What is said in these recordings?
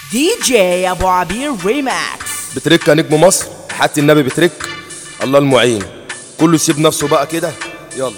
دي جي ابو عبير ريماكس بترك يا نجم مصر حتى النبي بترك الله المعين كله يسيب نفسه بقى كده يلا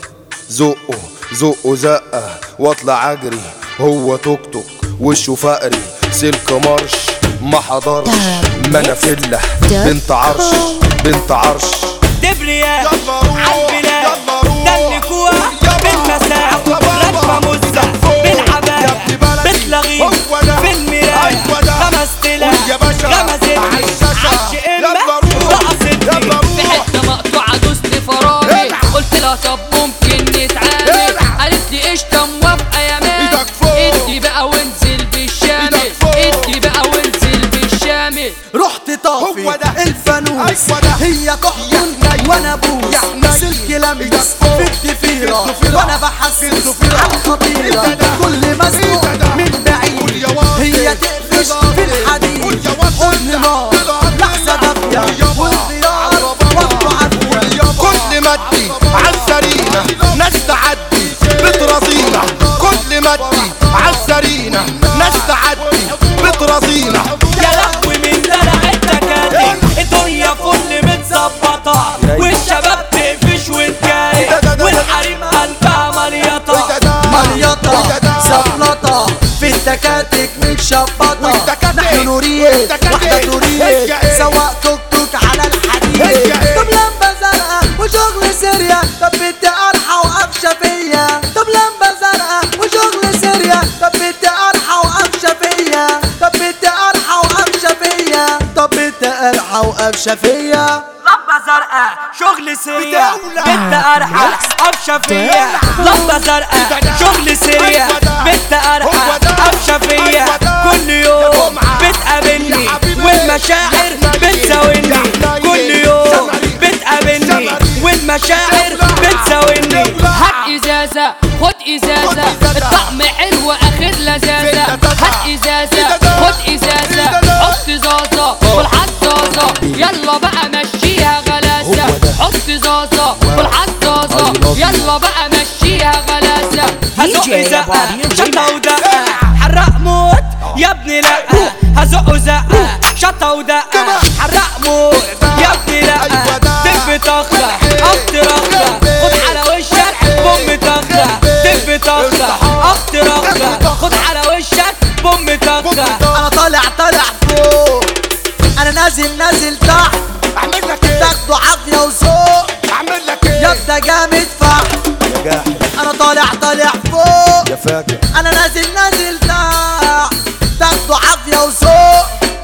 زقه زقه زقه واطلع اجري هو توك توك وشه فقري سلك مارش ما حضرش ما انا فله بنت عرش بنت عرش دبريا يلا روح، عالبلاد يلا روح. دلكوها يلا بالمساء يلا راكبة بابا. مزة فوق. بالعباية يا ابن بلدي. بتلغي هو ده. في المراية أيوة ده. خمس تلا قول يا باشا. غمزتني عالشاشة. عش يلا إمة روح. يلا رقصتني روح. في حته مقطوعه دوست فرامي العب. قلت لها طب ممكن نتعامل العب. قالت لي قشطه موافقه يا مان إيدك فوق. ادي بقى وانزل بالشامل إيدك فوق. ادي بقى وانزل بالشامل رحت طافي هو ده. الفانوس أيوة ده. هي تحضن يا حنين. وانا بوس يا حنين. سلك إيدك لمس فوق. في الضفيرة في الضفيرة. وانا في بحسس الضفيرة. على الخطيرة إيه ده؟ كل مسموع إيه ده؟ من بعيد قول يا واطي. هي تقفش يا في واطي. الحديد قول يا واطي. حضن نار يا واطي. لحظة دافية قول يابا. والخيار على بابا. وقته عافية كل مدي عالسرينة ناس تعدي بترازينا كل مدي عالسرينة ناس تعدي بترازينا يا لهوي من دلع التكاتك الدنيا فل متظبطة والشباب تقفش وتجاري والحريم قلبها مليطة مريطة سفلطة في التكاتك متشبطة والتكاتك. نحن نريد والتكاتك. واحدة هي تريد إيه؟ سواق توك توك على هي الحديد إيه؟ طب لمبة زرقاء وشغل سريع طب بدي أرحى وقفشة فيا طب لمبة زرقاء وشغل سريع طب بدي أرحى وقفشة فيا طب بدي أرحى وقفشة فيا طب بدي أرحى وقفشة فيا لمبة زرقاء شغل سريع بدولة. بنت أرحى أبشى فيا لمبة زرقاء شغل سريع أيوة ده. بنت أرحى هو ده. أبشى فيا أيوة ده. كل يا يوم جمعة. بتقابلني يا حبيبي. والمشاعر يا حنين. بتساويني يا حنين. كل يوم شمري. بتقابلني شمري. والمشاعر دولة. بتساويني دولة. هات ازازه خد ازازه خد إزازة. الطعم حلو اخر لذاذه فين ده ده؟ هات ازازه إيه ده ده؟ خد ازازه إيه ده ده؟ حط زازه والحزازه يلا بقى مشيها غلاسه حط زازه والحزازه يلا بقى مشيها غلاسه هزق DJ أبو زقة عبير شطة ريماكس. ودقة حرق موت يا ابني لا هزق زقة شطة ودقة حرق موت يا ابني لا أيوة ده. دب طخة أخت رخة خد على وشك بوم طخة دب طخة أخت رخة خد على وشك بوم طخة أنا طالع طالع فوق أنا نازل نازل تحت اعمل لك ايه تاخده عافية وذوق اعمل لك ايه يبدا جامد فحت يا جاحد انا طالع طالع فوق يا فاكر انا نازل نازل تحت تاخده عافية وذوق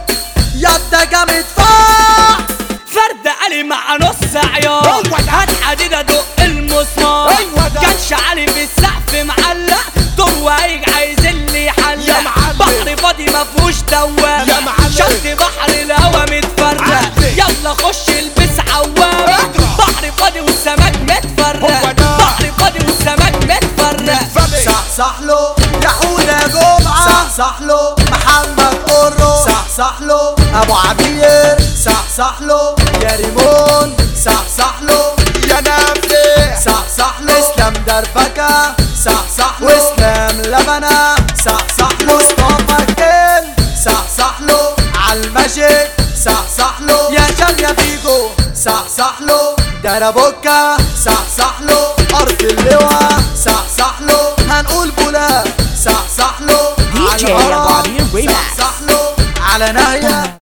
يبدا جامد فحت فرد علي مع نص عيار أيوة ده. هات حديد ادق المسمار أيوة ده. كانش علي في السقف معلق دور وايج عايز اللي يا يحلق معلم. بحر فاضي مفهوش دوامة يا معلم. شط بحر الهوا متفرق عدي. يلا خش البس عوامة اضرب. بحر فاضي والسمك متفرق هو ده. بحر فاضي والسمك متفرق فلي صحصح له يا حودة جمعة صحصح له محمد قرو صحصح له ابو عبير صحصح له يا ريمون صحصح له يا نافع صحصح له اسلام دربكة صحصح له واسلام لبنة صحصح له مصطفى كين صحصح له عالمجد صحصح له يا شال يا فيجو صحصح له دربوكا صحصح له أرض اللواء صحصح له هنقول بولا صحصح له DJ على الهرم. أبو عبير ريماكس. صحصح له على نهاية